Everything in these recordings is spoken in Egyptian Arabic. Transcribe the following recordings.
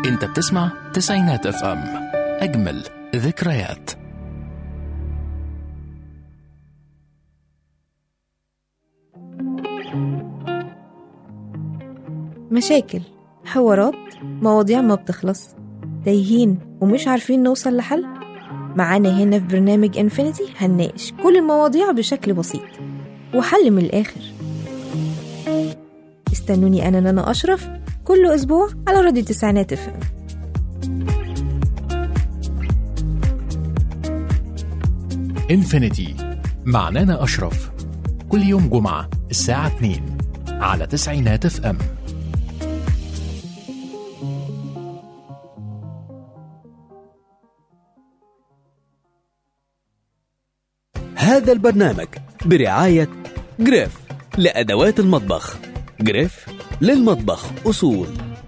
انت بتسمع تسعينات اف ام اجمل ذكريات مشاكل حوارات مواضيع ما بتخلص تايهين ومش عارفين نوصل لحل معانا هنا في برنامج انفينيتي هنناقش كل المواضيع بشكل بسيط وحل من الآخر استنوني أنا نانا أشرف كل أسبوع على راديو تسعينات اف ام انفينيتي مع نانا اشرف كل يوم جمعة الساعة 2 على تسعينات اف ام هذا البرنامج برعاية جريف لأدوات المطبخ جريف للمطبخ أصول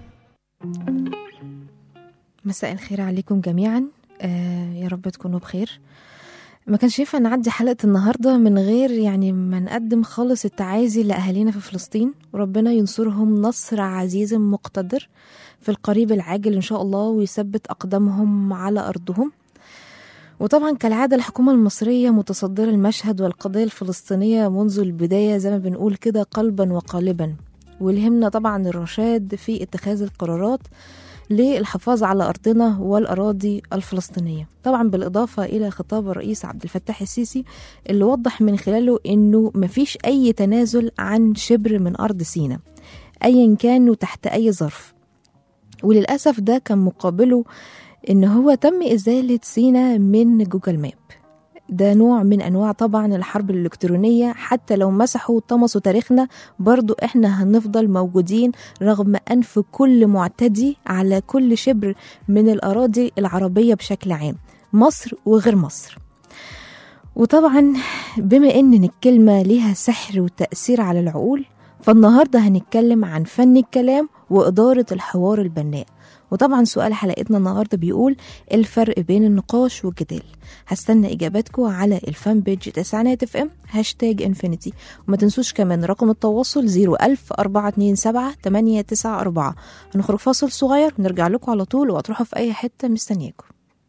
مساء الخير عليكم جميعا آه يا رب تكونوا بخير ما كانش ينفع نعدي حلقة النهاردة من غير يعني ما نقدم خالص التعازي لأهالينا في فلسطين وربنا ينصرهم نصر عزيز مقتدر في القريب العاجل إن شاء الله ويثبت أقدامهم على أرضهم وطبعا كالعادة الحكومة المصرية متصدرة المشهد والقضية الفلسطينية منذ البداية زي ما بنقول كده قلبا وقالبا والهمنا طبعا الرشاد في اتخاذ القرارات للحفاظ على أرضنا والأراضي الفلسطينية طبعا بالإضافة إلى خطاب الرئيس عبد الفتاح السيسي اللي وضح من خلاله أنه مفيش أي تنازل عن شبر من أرض سيناء أيا كان وتحت أي ظرف وللأسف ده كان مقابله إن هو تم إزالة سينا من جوجل ماب ده نوع من أنواع طبعا الحرب الإلكترونية حتى لو مسحوا وطمسوا تاريخنا برضو إحنا هنفضل موجودين رغم أنف كل معتدي على كل شبر من الأراضي العربية بشكل عام مصر وغير مصر وطبعا بما ان الكلمه ليها سحر وتاثير على العقول فالنهارده هنتكلم عن فن الكلام واداره الحوار البناء وطبعا سؤال حلقتنا النهارده بيقول إيه الفرق بين النقاش والجدال هستنى اجاباتكم على الفان بيج تسعينات اف ام هاشتاج انفينيتي وما تنسوش كمان رقم التواصل 01000 427 894 هنخرج فاصل صغير ونرجع لكم على طول وهتروحوا في اي حته مستنياكم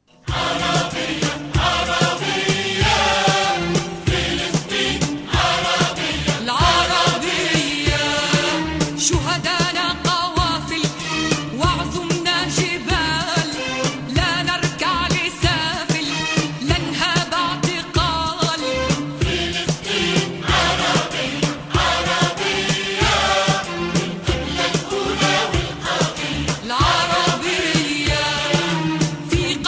العربية شهدانا قوافل وعظمنا جبال لا نركع لسافل لا نهاب اعتقال العربية في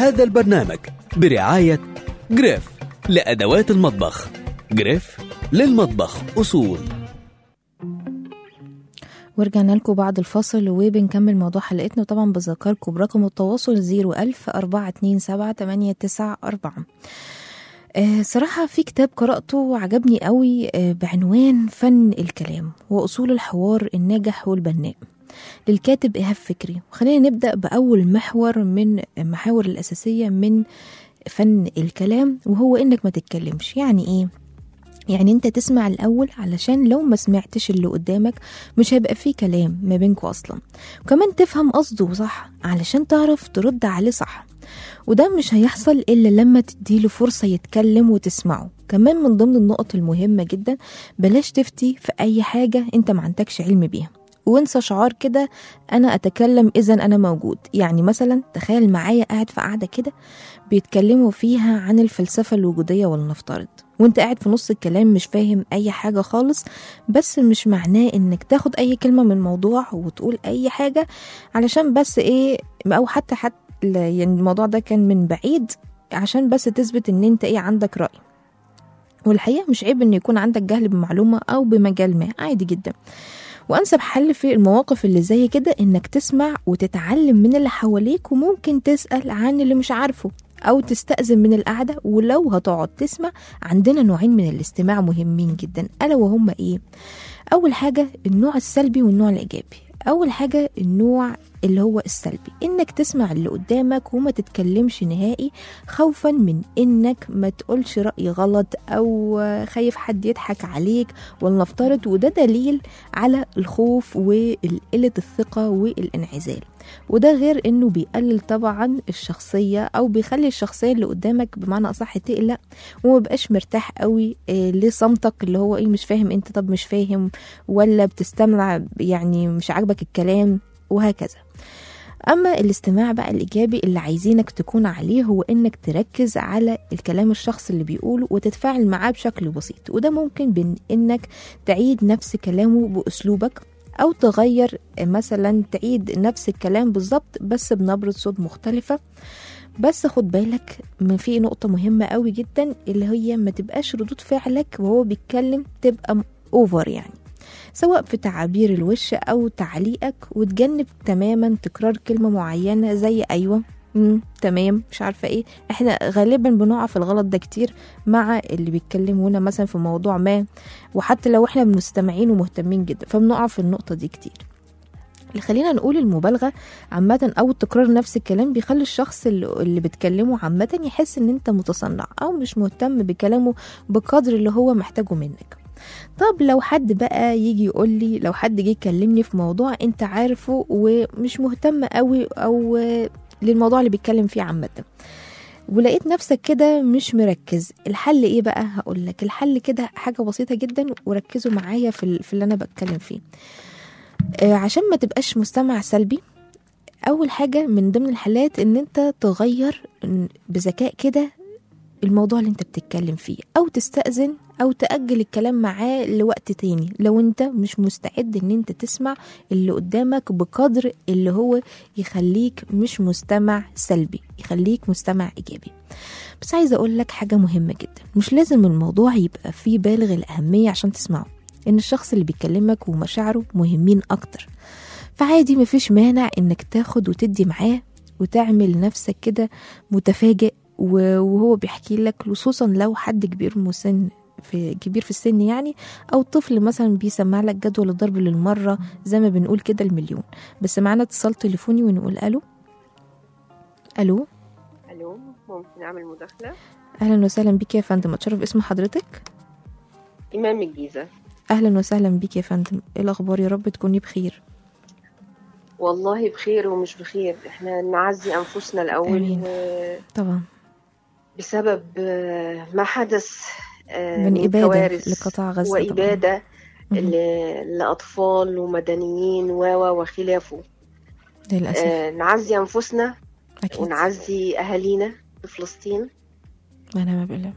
هذا البرنامج برعاية جريف لأدوات المطبخ جريف للمطبخ أصول ورجعنا لكم بعد الفاصل وبنكمل موضوع حلقتنا وطبعا بذكركم برقم التواصل 01000 427 894 آه صراحة في كتاب قرأته عجبني قوي آه بعنوان فن الكلام وأصول الحوار الناجح والبناء للكاتب إيهاب فكري وخلينا نبدأ بأول محور من المحاور الأساسية من فن الكلام وهو إنك ما تتكلمش يعني إيه؟ يعني انت تسمع الاول علشان لو ما سمعتش اللي قدامك مش هيبقى فيه كلام ما بينكوا اصلا وكمان تفهم قصده صح علشان تعرف ترد عليه صح وده مش هيحصل الا لما تديله فرصه يتكلم وتسمعه كمان من ضمن النقط المهمه جدا بلاش تفتي في اي حاجه انت ما عندكش علم بيها وانسى شعار كده انا اتكلم اذا انا موجود يعني مثلا تخيل معايا قاعد في قاعده كده بيتكلموا فيها عن الفلسفه الوجوديه ولنفترض وانت قاعد في نص الكلام مش فاهم اي حاجه خالص بس مش معناه انك تاخد اي كلمه من موضوع وتقول اي حاجه علشان بس ايه او حتى حتى يعني الموضوع ده كان من بعيد عشان بس تثبت ان انت ايه عندك راي والحقيقه مش عيب ان يكون عندك جهل بمعلومه او بمجال ما عادي جدا وانسب حل في المواقف اللي زي كده انك تسمع وتتعلم من اللي حواليك وممكن تسال عن اللي مش عارفه او تستأذن من القعده ولو هتقعد تسمع عندنا نوعين من الاستماع مهمين جدا الا وهما ايه اول حاجه النوع السلبي والنوع الايجابي اول حاجه النوع اللي هو السلبي انك تسمع اللي قدامك وما تتكلمش نهائي خوفا من انك ما تقولش رأي غلط او خايف حد يضحك عليك ولنفترض وده دليل على الخوف وقلة الثقة والانعزال وده غير انه بيقلل طبعا الشخصية او بيخلي الشخصية اللي قدامك بمعنى اصح تقلق ومبقاش مرتاح قوي آه، لصمتك اللي هو ايه مش فاهم انت طب مش فاهم ولا بتستمع يعني مش عاجبك الكلام وهكذا اما الاستماع بقى الايجابي اللي عايزينك تكون عليه هو انك تركز على الكلام الشخص اللي بيقوله وتتفاعل معاه بشكل بسيط وده ممكن بين انك تعيد نفس كلامه باسلوبك او تغير مثلا تعيد نفس الكلام بالظبط بس بنبرة صوت مختلفة بس خد بالك ما في نقطة مهمة قوي جدا اللي هي ما تبقاش ردود فعلك وهو بيتكلم تبقى اوفر يعني سواء في تعابير الوش او تعليقك وتجنب تماما تكرار كلمة معينة زي ايوه مم، تمام مش عارفة ايه احنا غالبا بنقع في الغلط ده كتير مع اللي بيتكلمونا مثلا في موضوع ما وحتى لو احنا مستمعين ومهتمين جدا فبنقع في النقطة دي كتير اللي خلينا نقول المبالغة عامة أو تكرار نفس الكلام بيخلي الشخص اللي, اللي بتكلمه عامة يحس إن أنت متصنع أو مش مهتم بكلامه بقدر اللي هو محتاجه منك طب لو حد بقى يجي يقول لي لو حد جه يكلمني في موضوع انت عارفه ومش مهتم قوي او للموضوع اللي بيتكلم فيه عامه ولقيت نفسك كده مش مركز الحل ايه بقى هقول لك الحل كده حاجه بسيطه جدا وركزوا معايا في, ال- في اللي انا بتكلم فيه آه، عشان ما تبقاش مستمع سلبي اول حاجه من ضمن الحالات ان انت تغير بذكاء كده الموضوع اللي انت بتتكلم فيه او تستأذن او تأجل الكلام معاه لوقت تاني لو انت مش مستعد ان انت تسمع اللي قدامك بقدر اللي هو يخليك مش مستمع سلبي يخليك مستمع ايجابي بس عايزه اقول لك حاجه مهمه جدا مش لازم الموضوع يبقى فيه بالغ الاهميه عشان تسمعه ان الشخص اللي بيكلمك ومشاعره مهمين اكتر فعادي مفيش مانع انك تاخد وتدي معاه وتعمل نفسك كده متفاجئ و- وهو بيحكي لك خصوصا لو حد كبير مسن في كبير في السن يعني او طفل مثلا بيسمع لك جدول الضرب للمره زي ما بنقول كده المليون بس معانا اتصال تليفوني ونقول الو الو الو ممكن اعمل مداخله اهلا وسهلا بيك يا فندم اتشرف اسم حضرتك امام الجيزه اهلا وسهلا بيك يا فندم ايه الاخبار يا رب تكوني بخير والله بخير ومش بخير احنا نعزي انفسنا الاول آمين. و- طبعا بسبب آه، ما حدث آه، من من إبادة كوارث لقطاع غزة طبعاً. وإبادة مهم. ل- لأطفال ومدنيين و و وخلافه للاسف آه، نعزي أنفسنا اكيد ونعزي أهالينا في فلسطين انا ما بالله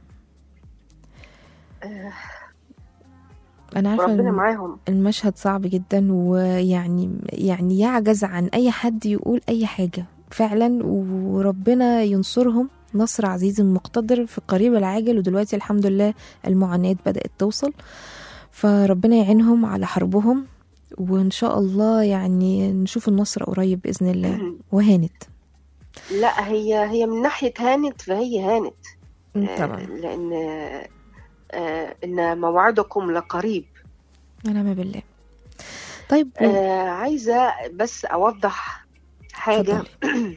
آه، انا عارفه وربنا إن معاهم المشهد صعب جدا ويعني يعني يعجز عن اي حد يقول اي حاجه فعلا وربنا ينصرهم نصر عزيز مقتدر في القريب العاجل ودلوقتي الحمد لله المعاناة بدأت توصل فربنا يعينهم على حربهم وإن شاء الله يعني نشوف النصر قريب بإذن الله وهانت لا هي هي من ناحية هانت فهي هانت آه، طبعا لأن آه، إن موعدكم لقريب ونعم بالله طيب آه، عايزة بس أوضح حاجة اتفضلي.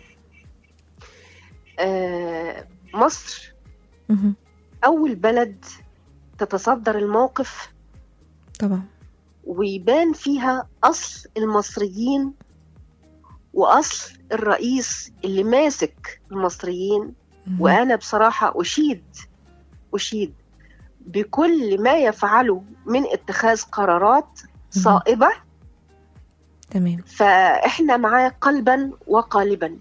آه، مصر مهم. أول بلد تتصدر الموقف طبعا ويبان فيها أصل المصريين وأصل الرئيس اللي ماسك المصريين مهم. وأنا بصراحة أشيد أشيد بكل ما يفعله من اتخاذ قرارات صائبة تمام فإحنا معاه قلبا وقالبا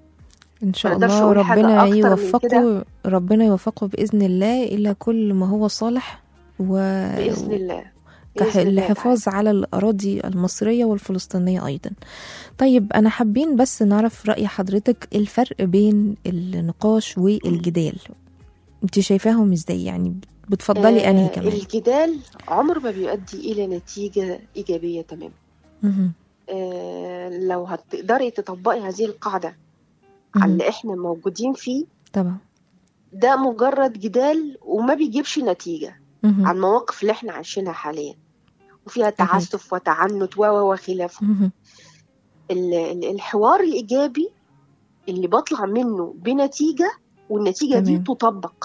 ان شاء ما أقدرش الله أقول حاجة ربنا أكتر من يوفقه كده. ربنا يوفقه باذن الله الى كل ما هو صالح و بإذن الله كح- بإذن الله الحفاظ على الأراضي المصرية والفلسطينية أيضا طيب أنا حابين بس نعرف رأي حضرتك الفرق بين النقاش والجدال انت شايفاهم ازاي يعني بتفضلي آه، أنهي كمان الجدال عمر ما بيؤدي إلى نتيجة إيجابية تمام مهم. آه، لو هتقدري تطبقي هذه القاعدة على مهم. اللي احنا موجودين فيه طبعا ده مجرد جدال وما بيجيبش نتيجة مهم. على المواقف اللي احنا عايشينها حاليا وفيها تعسف وتعنت و و وخلافه مهم. ال- ال- الحوار الإيجابي اللي بطلع منه بنتيجة والنتيجة دي تمام. تطبق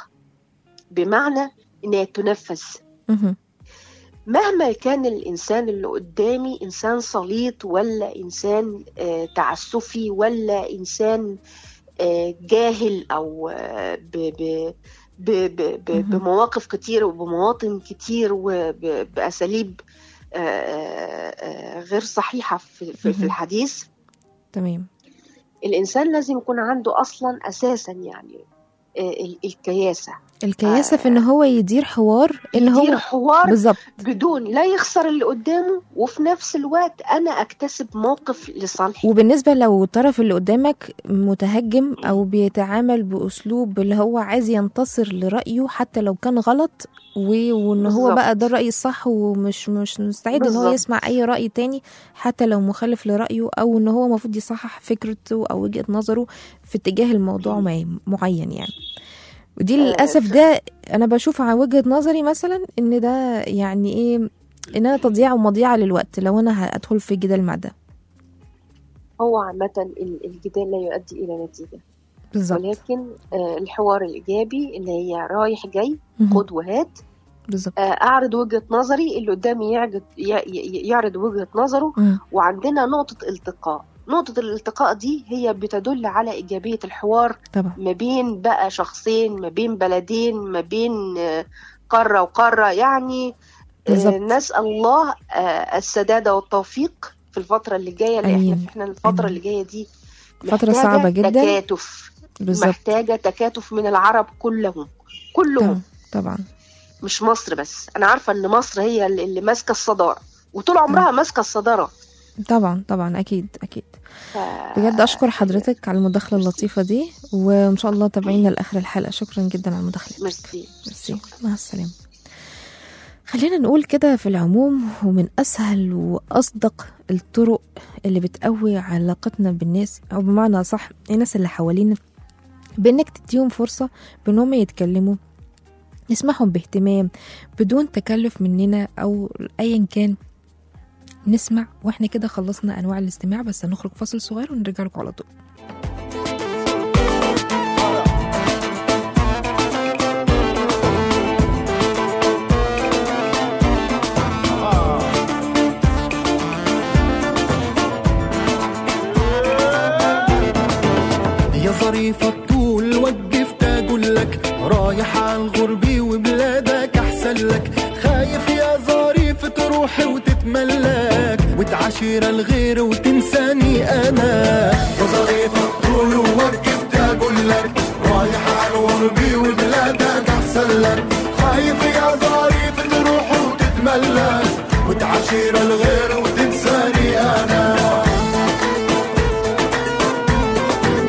بمعنى إنها تنفذ مهم. مهما كان الإنسان اللي قدامي إنسان سليط ولا إنسان آه، تعسفي ولا إنسان آه، جاهل أو آه، ب ب ب ب ب مهم. بمواقف كتير وبمواطن كتير وبأساليب آه، آه، آه، غير صحيحة في في- في مهم. الحديث تمام الإنسان لازم يكون عنده أصلا أساسا يعني آه، ال- الكياسة الكياسة في إن هو يدير حوار إن يدير هو حوار بالظبط بدون لا يخسر اللي قدامه وفي نفس الوقت انا اكتسب موقف لصالحي وبالنسبة لو الطرف اللي قدامك متهجم أو بيتعامل بأسلوب اللي هو عايز ينتصر لرأيه حتى لو كان غلط و- وإن هو بالظبط. بقى ده الرأي الصح ومش مش مستعد إن هو بالظبط. يسمع أي رأي تاني حتى لو مخالف لرأيه أو إن هو المفروض يصحح فكرته أو وجهة نظره في اتجاه الموضوع معي- معين يعني ودي للأسف ده أنا بشوف على وجهة نظري مثلا إن ده يعني إيه إن أنا تضييع ومضيعة للوقت لو أنا هدخل في جدال مع ده هو عامة ال- الجدال لا يؤدي إلى نتيجة بالظبط ولكن آه، الحوار الإيجابي اللي هي رايح جاي مهم. خد وهات بالظبط آه، أعرض وجهة نظري اللي قدامي يعرض ي- ي- يعرض وجهة نظره مم. وعندنا نقطة التقاء نقطة الالتقاء دي هي بتدل على إيجابية الحوار طبعا ما بين بقى شخصين ما بين بلدين ما بين آه، قارة وقارة يعني آه، بالظبط. نسأل الله آه، السداد والتوفيق في الفترة اللي جاية لأن آمين. احنا احنا الفترة آمين. اللي جاية دي فترة محتاجة صعبة جدا تكاتف بالظبط محتاجة تكاتف من العرب كلهم كلهم طبعا طبعا مش مصر بس أنا عارفة إن مصر هي اللي اللي ماسكة الصدارة وطول عمرها ماسكة الصدارة طبعا طبعا اكيد اكيد ف... بجد اشكر حضرتك على المداخله اللطيفه دي وان شاء الله تابعينا لاخر الحلقه شكرا جدا على المداخله ميرسي ميرسي مع السلامه خلينا نقول كده في العموم ومن اسهل واصدق الطرق اللي بتقوي علاقتنا بالناس او بمعنى صح الناس اللي حوالينا بانك تديهم فرصه بانهم يتكلموا نسمعهم باهتمام بدون تكلف مننا او ايا كان نسمع واحنا كده خلصنا انواع الاستماع بس هنخرج فاصل صغير ونرجع لكم على طول يا ظريفة الطول وقفت أقول لك رايح على الغربي وبلادك أحسن لك خايف يا ظريف تروح وتتملك وتعاشر الغير وتنساني أنا يا ظريفة الطول وقفت أقول لك رايح على الغربي وبلادك أحسن لك خايف يا ظريف تروح وتتملك وتعاشر الغير وتنساني أنا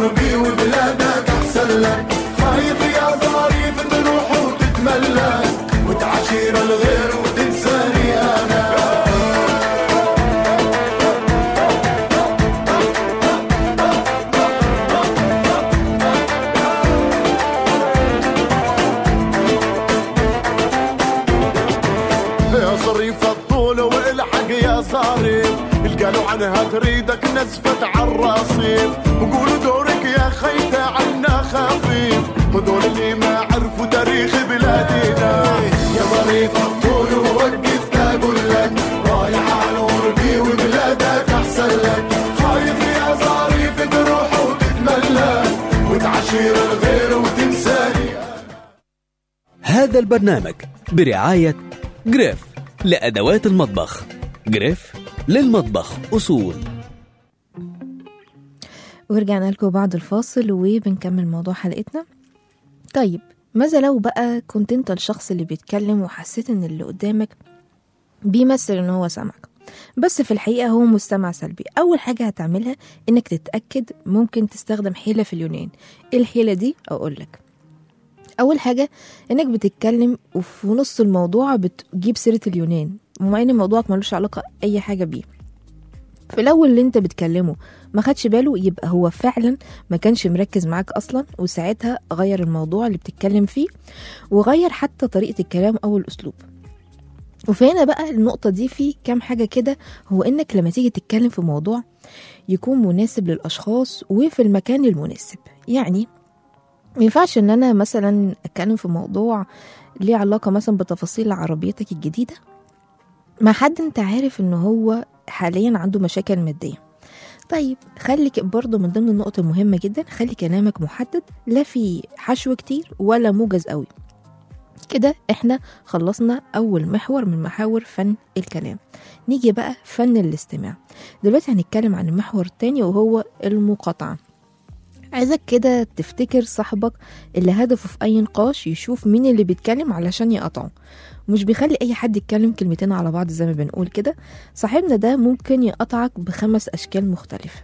غربي وبلادك احسن لك خايف يا ظريف تروح وتتملك وتعاشر الغير وتنساني انا يا ظريف الطول والحق يا ظريف قالوا عنها تريدك نزفة عالرصيف وقولوا دورك يا خيتة عنا خفيف هدول اللي ما عرفوا تاريخ بلادنا يا ظريف الطول ووقفت اقول لك رايح على غربي وبلادك احسن لك خايف يا ظريف تروح وتتملك وتعشير الغير وتنساني هذا البرنامج برعاية جريف لأدوات المطبخ جريف للمطبخ أصول ورجعنا لكم بعد الفاصل وبنكمل موضوع حلقتنا طيب ماذا لو بقى كنت انت الشخص اللي بيتكلم وحسيت ان اللي قدامك بيمثل ان هو سامعك بس في الحقيقة هو مستمع سلبي أول حاجة هتعملها إنك تتأكد ممكن تستخدم حيلة في اليونان إيه الحيلة دي أقولك أول حاجة إنك بتتكلم وفي نص الموضوع بتجيب سيرة اليونان ومع إن موضوعك ملوش علاقة أي حاجة بيه في الأول اللي أنت بتكلمه ما خدش باله يبقى هو فعلا ما كانش مركز معاك أصلا وساعتها غير الموضوع اللي بتتكلم فيه وغير حتى طريقة الكلام أو الأسلوب وفي هنا بقى النقطة دي في كام حاجة كده هو إنك لما تيجي تتكلم في موضوع يكون مناسب للأشخاص وفي المكان المناسب يعني ما ينفعش ان انا مثلا اتكلم في موضوع ليه علاقه مثلا بتفاصيل عربيتك الجديده مع حد انت عارف ان هو حاليا عنده مشاكل ماديه طيب خلي ك- برضه من ضمن النقط المهمه جدا خلي كلامك محدد لا في حشو كتير ولا موجز قوي كده احنا خلصنا اول محور من محاور فن الكلام نيجي بقى فن الاستماع دلوقتي هنتكلم عن المحور التاني وهو المقاطعه عايزك كده تفتكر صاحبك اللي هدفه في أي نقاش يشوف مين اللي بيتكلم علشان يقطعه مش بيخلي أي حد يتكلم كلمتين على بعض زي ما بنقول كده صاحبنا ده ممكن يقطعك بخمس أشكال مختلفة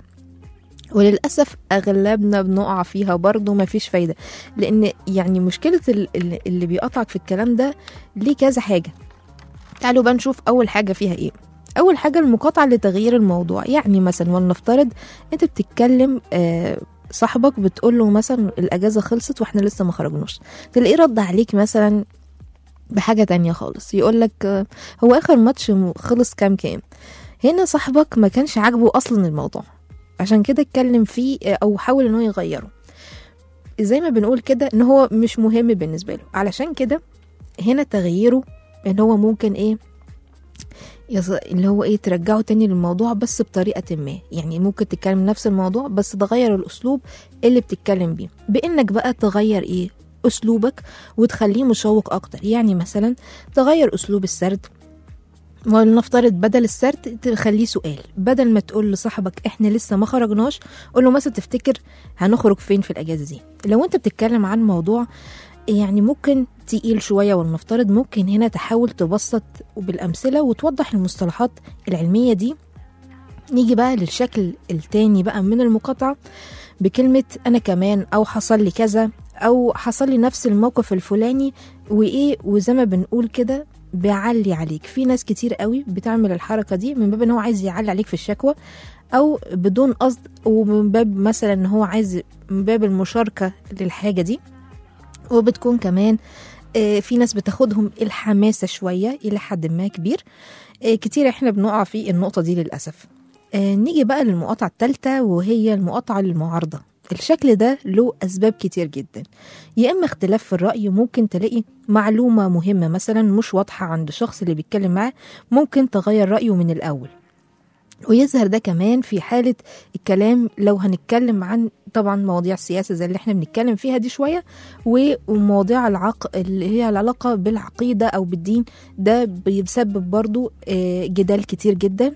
وللأسف أغلبنا بنقع فيها برضه مفيش فايدة لأن يعني مشكلة ال- ال- اللي بيقطعك في الكلام ده ليه كذا حاجة تعالوا بقى نشوف أول حاجة فيها إيه أول حاجة المقاطعة لتغيير الموضوع يعني مثلا ولنفترض أنت بتتكلم آه صاحبك بتقول له مثلا الاجازه خلصت واحنا لسه ما خرجناش تلاقيه رد عليك مثلا بحاجه تانية خالص يقول لك هو اخر ماتش م- خلص كام كام هنا صاحبك ما كانش عاجبه اصلا الموضوع عشان كده اتكلم فيه آه، او حاول ان هو يغيره زي ما بنقول كده ان هو مش مهم بالنسبه له علشان كده هنا تغييره ان هو ممكن ايه يص... اللي هو ايه ترجعه تاني للموضوع بس بطريقة ما يعني ممكن تتكلم نفس الموضوع بس تغير الأسلوب اللي بتتكلم بيه بإنك بقى تغير ايه أسلوبك وتخليه مشوق أكتر يعني مثلا تغير أسلوب السرد ولنفترض بدل السرد تخليه سؤال بدل ما تقول لصاحبك احنا لسه ما خرجناش قول له مثلا تفتكر هنخرج فين في الاجازه دي لو انت بتتكلم عن موضوع يعني ممكن تقيل شويه ولنفترض ممكن هنا تحاول تبسط بالامثله وتوضح المصطلحات العلميه دي نيجي بقى للشكل التاني بقى من المقاطعه بكلمه انا كمان او حصل لي كذا او حصل لي نفس الموقف الفلاني وايه وزي ما بنقول كده بيعلي عليك في ناس كتير قوي بتعمل الحركه دي من باب ان هو عايز يعلي عليك في الشكوى او بدون قصد ومن باب مثلا ان هو عايز من باب المشاركه للحاجه دي وبتكون كمان آه، في ناس بتاخدهم الحماسه شويه الى حد ما كبير آه، كتير احنا بنقع في النقطه دي للاسف آه، نيجي بقى للمقاطعه الثالثه وهي المقاطعه للمعارضه الشكل ده له أسباب كتير جدا يا إما اختلاف في الرأي ممكن تلاقي معلومة مهمة مثلا مش واضحة عند الشخص اللي بيتكلم معاه ممكن تغير رأيه من الأول ويظهر ده كمان في حالة الكلام لو هنتكلم عن طبعا مواضيع السياسة زي اللي احنا بنتكلم فيها دي شوية ومواضيع العق... اللي هي العلاقة بالعقيدة أو بالدين ده بيسبب برضو آه، جدال كتير جدا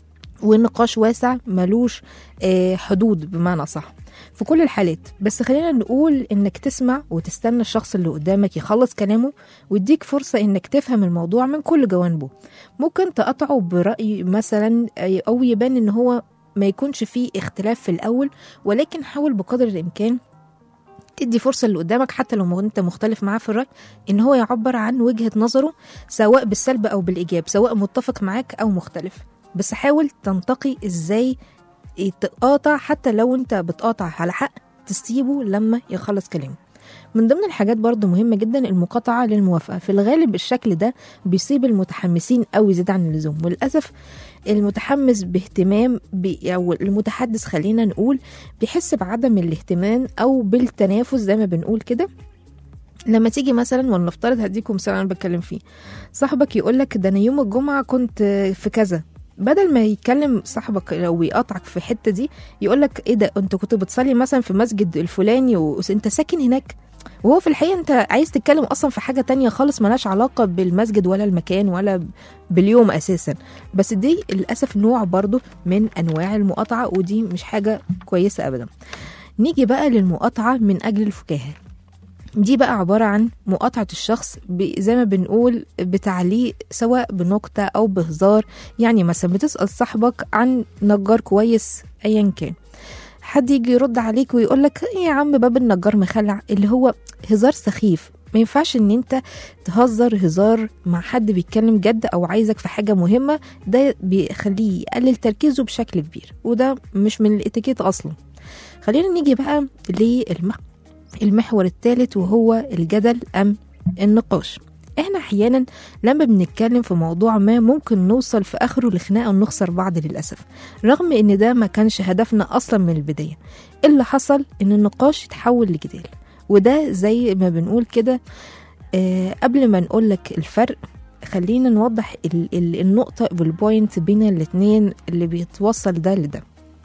ونقاش واسع ملوش آه، حدود بمعنى صح في كل الحالات بس خلينا نقول انك تسمع وتستنى الشخص اللي قدامك يخلص كلامه ويديك فرصة انك تفهم الموضوع من كل جوانبه ممكن تقطعه برأي مثلا أي- او يبان ان هو ما يكونش فيه اختلاف في الاول ولكن حاول بقدر الامكان تدي فرصة اللي قدامك حتى لو انت مختلف معاه في الرأي ان هو يعبر عن وجهة نظره سواء بالسلب او بالايجاب سواء متفق معاك او مختلف بس حاول تنتقي ازاي تقاطع حتى لو انت بتقاطع على حق تسيبه لما يخلص كلامه من ضمن الحاجات برضو مهمة جدا المقاطعة للموافقة في الغالب الشكل ده بيصيب المتحمسين أوي زيادة عن اللزوم وللأسف المتحمس باهتمام بي أو المتحدث خلينا نقول بيحس بعدم الاهتمام أو بالتنافس زي ما بنقول كده لما تيجي مثلا ولنفترض هديكم مثال انا بتكلم فيه صاحبك يقول لك ده انا يوم الجمعه كنت في كذا بدل ما يتكلم صاحبك لو يقاطعك في الحته دي يقول لك ايه ده انت كنت بتصلي مثلا في مسجد الفلاني وانت ساكن هناك وهو في الحقيقه انت عايز تتكلم اصلا في حاجه تانية خالص ملهاش علاقه بالمسجد ولا المكان ولا باليوم اساسا بس دي للاسف نوع برضو من انواع المقاطعه ودي مش حاجه كويسه ابدا نيجي بقى للمقاطعه من اجل الفكاهه دي بقى عبارة عن مقاطعة الشخص ب- زي ما بنقول بتعليق سواء بنكتة أو بهزار يعني مثلا بتسأل صاحبك عن نجار كويس أيا كان حد يجي يرد عليك ويقول لك إيه يا عم باب النجار مخلع اللي هو هزار سخيف ما ينفعش ان انت تهزر هزار مع حد بيتكلم جد او عايزك في حاجه مهمه ده بيخليه يقلل تركيزه بشكل كبير وده مش من الاتيكيت اصلا خلينا نيجي بقى للمح المحور الثالث وهو الجدل أم النقاش احنا احيانا لما بنتكلم في موضوع ما ممكن نوصل في اخره لخناقه ونخسر بعض للاسف رغم ان ده ما كانش هدفنا اصلا من البدايه اللي حصل ان النقاش يتحول لجدال وده زي ما بنقول كده آه قبل ما نقول لك الفرق خلينا نوضح ال- ال- النقطه والبوينت بين الاتنين اللي بيتوصل ده لده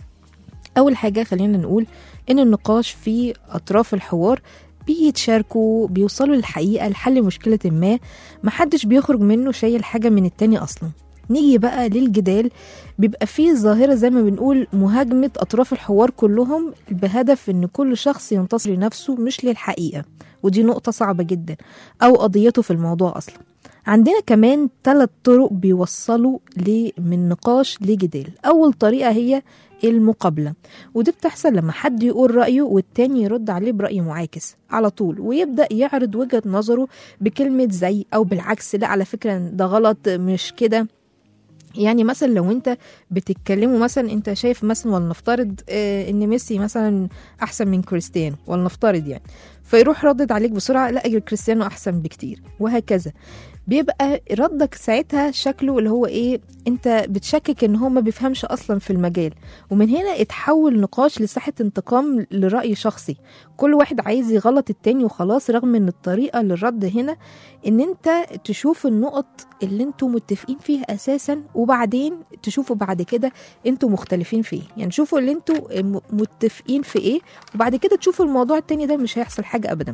اول حاجه خلينا نقول ان النقاش في اطراف الحوار بيتشاركوا بيوصلوا للحقيقه لحل مشكله ما محدش بيخرج منه شايل حاجه من التاني اصلا نيجي بقى للجدال بيبقى فيه ظاهرة زي ما بنقول مهاجمة أطراف الحوار كلهم بهدف إن كل شخص ينتصر لنفسه مش للحقيقة ودي نقطة صعبة جدا أو قضيته في الموضوع أصلا عندنا كمان ثلاث طرق بيوصلوا ل- من نقاش لجدال أول طريقة هي المقابلة ودي بتحصل لما حد يقول رأيه والتاني يرد عليه برأي معاكس على طول ويبدأ يعرض وجهة نظره بكلمة زي أو بالعكس لا على فكرة ده غلط مش كده يعني مثلا لو انت بتتكلموا مثلا انت شايف مثلا ولنفترض اه ان ميسي مثلا احسن من كريستيانو ولنفترض يعني فيروح ردد عليك بسرعه لا كريستيانو احسن بكتير وهكذا بيبقى ردك ساعتها شكله اللي هو ايه انت بتشكك ان هو ما بيفهمش اصلا في المجال ومن هنا اتحول نقاش لساحه انتقام لراي شخصي كل واحد عايز يغلط التاني وخلاص رغم ان الطريقه للرد هنا ان انت تشوف النقط اللي انتوا متفقين فيها اساسا وبعدين تشوفوا بعد كده انتوا مختلفين في ايه يعني شوفوا اللي انتوا م- متفقين في ايه وبعد كده تشوفوا الموضوع التاني ده مش هيحصل حاجه ابدا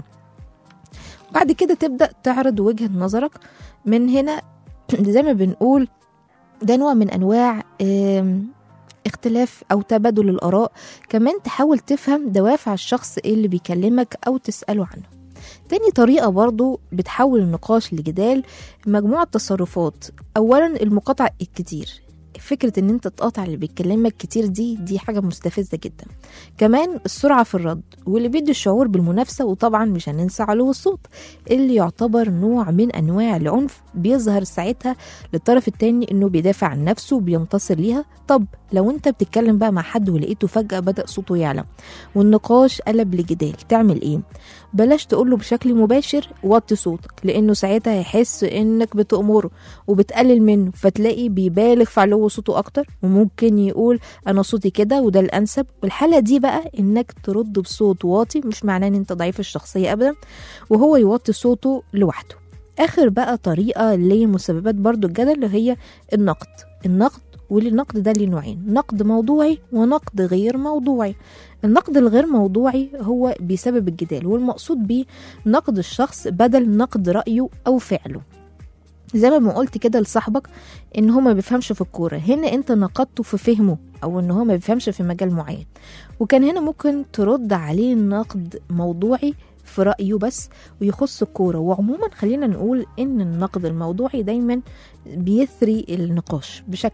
بعد كده تبدا تعرض وجهه نظرك من هنا زي ما بنقول ده نوع من انواع آم، اختلاف او تبادل الاراء كمان تحاول تفهم دوافع الشخص ايه اللي بيكلمك او تساله عنه تاني طريقة برضو بتحول النقاش لجدال مجموعة تصرفات أولا المقاطعة الكتير فكرة ان انت تقاطع اللي بيتكلمك كتير دي دي حاجة مستفزة جدا كمان السرعة في الرد واللي بيدي الشعور بالمنافسة وطبعا مش هننسى علو الصوت اللي يعتبر نوع من انواع العنف بيظهر ساعتها للطرف التاني انه بيدافع عن نفسه وبينتصر ليها طب لو انت بتتكلم بقى مع حد ولقيته فجأة بدأ صوته يعلى والنقاش قلب لجدال تعمل ايه بلاش تقوله بشكل مباشر وطي صوتك لانه ساعتها هيحس انك بتأمره وبتقلل منه فتلاقي بيبالغ في علو صوته اكتر وممكن يقول انا صوتي كده وده الانسب والحالة دي بقى انك ترد بصوت واطي مش معناه ان انت ضعيف الشخصية ابدا وهو يوطي صوته لوحده اخر بقى طريقة لمسببات برضو الجدل هي النقد النقد والنقد ده ليه نوعين نقد موضوعي ونقد غير موضوعي النقد الغير موضوعي هو بسبب الجدال والمقصود بيه نقد الشخص بدل نقد رأيه أو فعله زي ما قلت كده لصاحبك ان هو ما بيفهمش في الكوره هنا انت نقدته في فهمه او ان هو ما بيفهمش في مجال معين وكان هنا ممكن ترد عليه نقد موضوعي في رأيه بس ويخص الكورة وعموما خلينا نقول ان النقد الموضوعي دايما بيثري النقاش بشكل عام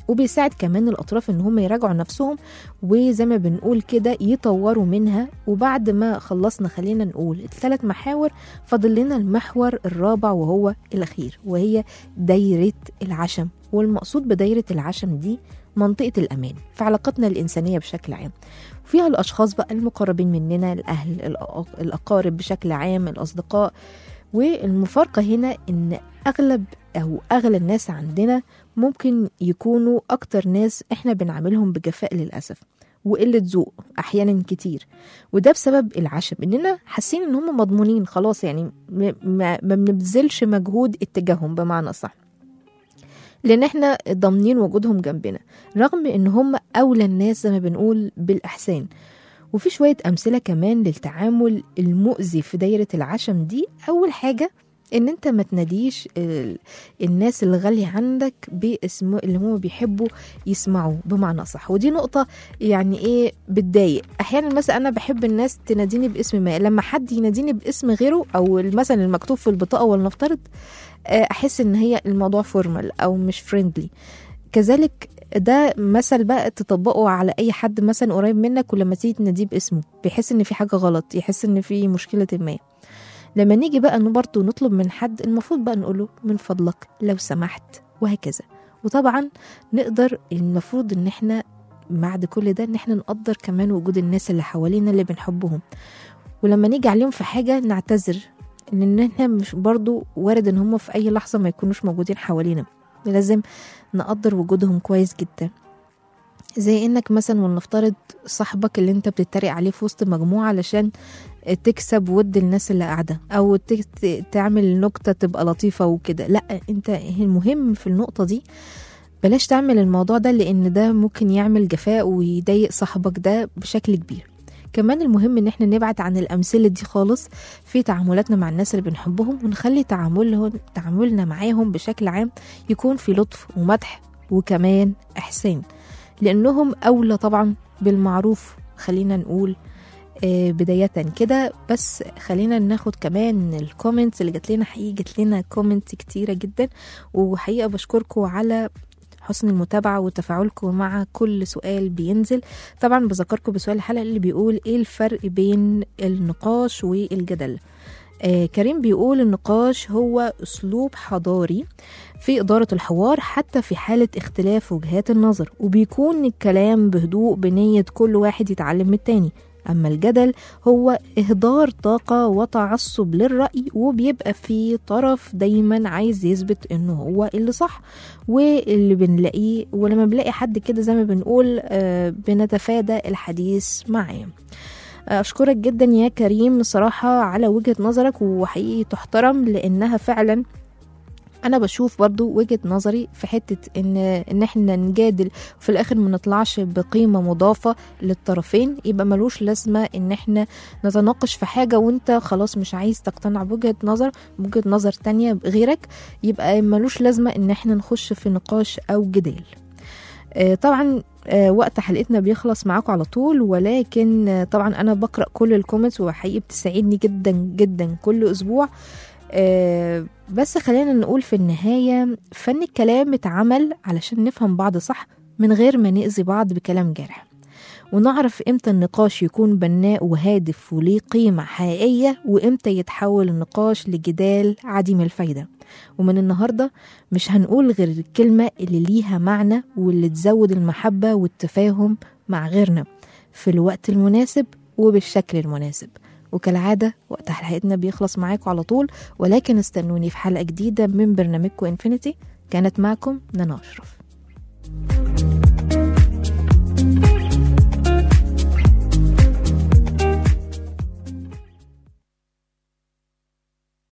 وبيساعد كمان الأطراف إن هم يراجعوا نفسهم وزي ما بنقول كده يطوروا منها وبعد ما خلصنا خلينا نقول الثلاث محاور فاضل لنا المحور الرابع وهو الأخير وهي دايرة العشم والمقصود بدايرة العشم دي منطقة الأمان في علاقاتنا الإنسانية بشكل عام فيها الأشخاص بقى المقربين مننا الأهل الأق- الأقارب بشكل عام الأصدقاء والمفارقة هنا إن أغلب أو أغلى الناس عندنا ممكن يكونوا أكتر ناس إحنا بنعاملهم بجفاء للأسف وقلة ذوق أحيانا كتير وده بسبب العشم إننا حاسين إن هم مضمونين خلاص يعني م- ما ما بنبذلش مجهود اتجاههم بمعنى صح لان احنا ضامنين وجودهم جنبنا رغم ان هم اولى الناس زي ما بنقول بالاحسان وفي شويه امثله كمان للتعامل المؤذي في دايره العشم دي اول حاجه ان انت ما تناديش ال- الناس اللي غالية عندك باسم اللي هم بيحبوا يسمعوا بمعنى صح ودي نقطة يعني ايه بتضايق احيانا مثلا انا بحب الناس تناديني باسم ما لما حد يناديني باسم غيره او مثلا المكتوب في البطاقة ولنفترض آه، احس ان هي الموضوع فورمال او مش فريندلي كذلك ده مثل بقى تطبقه على اي حد مثلا قريب منك ولما تيجي تناديه باسمه بيحس ان في حاجه غلط يحس ان في مشكله ما لما نيجي بقى انه برضه نطلب من حد المفروض بقى نقوله من فضلك لو سمحت وهكذا وطبعا نقدر المفروض ان احنا بعد كل ده ان احنا نقدر كمان وجود الناس اللي حوالينا اللي بنحبهم ولما نيجي عليهم في حاجه نعتذر لان احنا مش برضو وارد ان هم في اي لحظه ما يكونوش موجودين حوالينا لازم نقدر وجودهم كويس جدا زي انك مثلا ولنفترض صاحبك اللي انت بتتريق عليه في وسط مجموعه علشان تكسب ود الناس اللي قاعده او ت- ت- تعمل نكته تبقى لطيفه وكده لا انت المهم في النقطه دي بلاش تعمل الموضوع ده لان ده ممكن يعمل جفاء ويضايق صاحبك ده بشكل كبير كمان المهم ان احنا نبعد عن الامثله دي خالص في تعاملاتنا مع الناس اللي بنحبهم ونخلي تعاملهم تعاملنا معاهم بشكل عام يكون في لطف ومدح وكمان احسان لانهم اولى طبعا بالمعروف خلينا نقول آه، بداية كده بس خلينا ناخد كمان الكومنتس اللي جات لنا حقيقي جات لنا كومنتس كتيرة جدا وحقيقة بشكركم على حسن المتابعة وتفاعلكم مع كل سؤال بينزل طبعا بذكركم بسؤال الحلقة اللي بيقول ايه الفرق بين النقاش والجدل آه كريم بيقول النقاش هو أسلوب حضاري في إدارة الحوار حتى في حالة اختلاف وجهات النظر وبيكون الكلام بهدوء بنية كل واحد يتعلم من التاني أما الجدل هو إهدار طاقة وتعصب للرأي وبيبقى في طرف دايما عايز يثبت إنه هو اللي صح واللي بنلاقيه ولما بنلاقي حد كده زي ما بنقول آه، بنتفادى الحديث معاه أشكرك جدا يا كريم صراحة على وجهة نظرك وحقيقي تحترم لأنها فعلا انا بشوف برضو وجهة نظري في حتة ان ان احنا نجادل وفي الاخر ما نطلعش بقيمة مضافة للطرفين يبقى ملوش لازمة ان احنا نتناقش في حاجة وانت خلاص مش عايز تقتنع بوجهة نظر بوجهة نظر تانية غيرك يبقى ملوش لازمة ان احنا نخش في نقاش او جدال آه، طبعا آه، وقت حلقتنا بيخلص معاكم على طول ولكن آه، طبعا انا بقرا كل الكومنتس وحقيقي بتساعدني جدا جدا كل اسبوع آه، بس خلينا نقول في النهاية فن الكلام اتعمل علشان نفهم بعض صح من غير ما نأذي بعض بكلام جارح ونعرف امتى النقاش يكون بناء وهادف وليه قيمة حقيقية وامتى يتحول النقاش لجدال عديم الفايدة ومن النهاردة مش هنقول غير الكلمة اللي ليها معنى واللي تزود المحبة والتفاهم مع غيرنا في الوقت المناسب وبالشكل المناسب وكالعادة وقت حلقتنا بيخلص معاكم على طول ولكن استنوني في حلقة جديدة من برنامجكم انفينيتي كانت معكم نانا أشرف